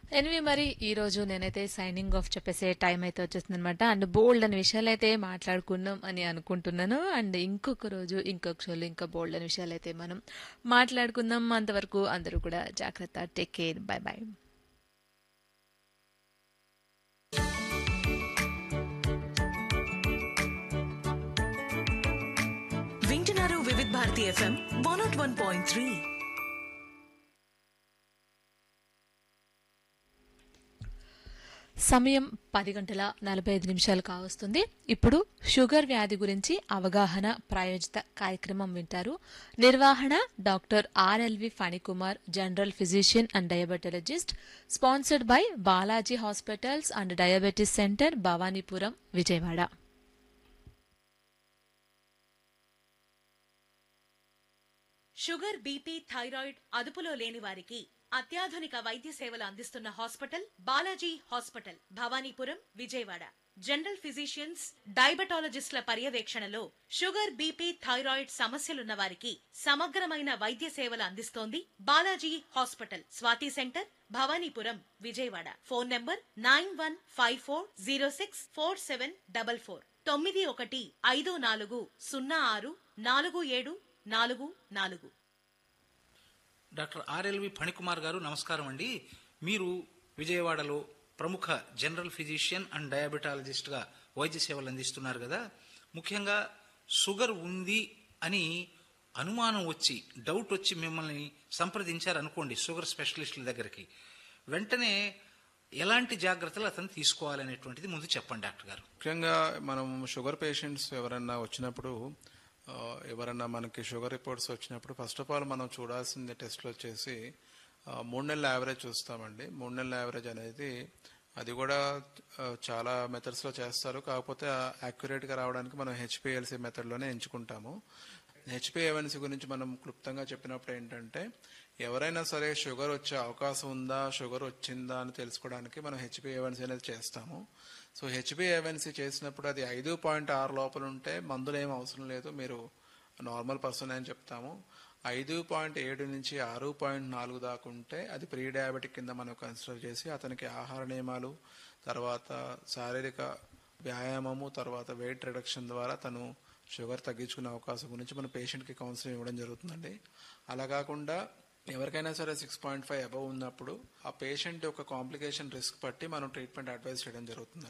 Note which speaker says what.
Speaker 1: ఎనివి మరి ఈ రోజు నేనైతే సైనింగ్ ఆఫ్ చెప్పేసే టైం అయితే వచ్చేస్తుంది అనమాట అండ్ బోల్డ్ అని విషయాలు అయితే మాట్లాడుకున్నాం అని అనుకుంటున్నాను అండ్ ఇంకొక రోజు ఇంకొక షోలో ఇంకా బోల్డ్ అని విషయాలు అయితే మనం మాట్లాడుకుందాం అంతవరకు అందరూ కూడా జాగ్రత్త టేక్ కేర్ బై బాయ్
Speaker 2: వింటున్నారు Vividh Bharati FM one nought one point three
Speaker 1: సమయం పది గంటల నలభై ఐదు నిమిషాలు కావస్తుంది ఇప్పుడు షుగర్ వ్యాధి గురించి అవగాహన ప్రాయోజిత కార్యక్రమం వింటారు నిర్వహణ doctor RLV Phanikumar general physician and diabetologist sponsored by Balaji hospitals and diabetes centre Bhavanipuram Vijayawada
Speaker 3: sugar BP thyroid అదుపులో లేని వారికి అత్యాధునిక వైద్య సేవలు అందిస్తున్న hospital Balaji hospital Bhavanipuram Vijayawada general physicians డయాబెటాలజిస్టుల పర్యవేక్షణలో షుగర్ బీపీ థైరాయిడ్ సమస్యలున్న వారికి సమగ్రమైన వైద్య సేవలు అందిస్తోంది Balaji hospital Swathi centre Bhavanipuram Vijayawada phone number nine one five four zero six four seven double four తొమ్మిది ఒకటి ఐదు నాలుగు సున్నా ఆరు నాలుగు ఏడు నాలుగు నాలుగు
Speaker 4: డాక్టర్ ఆర్ఎల్వి ఫణికుమార్ గారు నమస్కారం అండి మీరు విజయవాడలో ప్రముఖ జనరల్ ఫిజిషియన్ అండ్ డయాబెటాలజిస్ట్గా వైద్య సేవలు అందిస్తున్నారు కదా ముఖ్యంగా షుగర్ ఉంది అని అనుమానం వచ్చి డౌట్ వచ్చి మిమ్మల్ని సంప్రదించారు అనుకోండి షుగర్ స్పెషలిస్టుల దగ్గరికి వెంటనే ఎలాంటి జాగ్రత్తలు అతను తీసుకోవాలనేటువంటిది ముందు చెప్పండి డాక్టర్ గారు
Speaker 5: ముఖ్యంగా మనం షుగర్ పేషెంట్స్ ఎవరన్నా వచ్చినప్పుడు ఆ, ఎవరన్నా మనకి షుగర్ రిపోర్ట్స్ వచ్చినప్పుడు ఫస్ట్ ఆఫ్ ఆల్ మనం చూడాల్సింది టెస్ట్లు వచ్చేసి ఆ, మూడు నెలల యావరేజ్ చూస్తామండి మూడు నెలల యావరేజ్ అనేది అది కూడా ఆ, చాలా మెథడ్స్లో చేస్తారు కాకపోతే యాక్యురేట్గా రావడానికి మనం హెచ్పిఎల్సి మెథడ్లోనే ఎంచుకుంటాము హెచ్పిఏవన్సీ గురించి మనం క్లుప్తంగా చెప్పినప్పుడు ఏంటంటే ఎవరైనా సరే షుగర్ వచ్చే అవకాశం ఉందా షుగర్ వచ్చిందా అని తెలుసుకోవడానికి మనం హెచ్పిఏవన్సీ అనేది చేస్తాము సో హెచ్పిఏవన్సీ చేసినప్పుడు అది ఐదు పాయింట్ ఆరు లోపల ఉంటే మందులు ఏం అవసరం లేదు మీరు నార్మల్ పర్సన్ అని చెప్తాము ఐదు పాయింట్ ఏడు నుంచి ఆరు పాయింట్ నాలుగు దాకా ఉంటే అది ప్రీ డయాబెటిక్ కింద మనం కన్సిడర్ చేసి అతనికి ఆహార నియమాలు తర్వాత శారీరక వ్యాయామము తర్వాత వెయిట్ రిడక్షన్ ద్వారా తను షుగర్ తగ్గించుకునే అవకాశం గురించి మన పేషెంట్కి కౌన్సిలింగ్ ఇవ్వడం జరుగుతుందండి అలా కాకుండా ఎవరికైనా సరే సిక్స్ పాయింట్ ఫైవ్ అబవ్ ఉన్నప్పుడు ఆ పేషెంట్ యొక్క కాంప్లికేషన్ రిస్క్ బట్టి మనం ట్రీట్మెంట్ అడ్వైస్ చేయడం జరుగుతుంది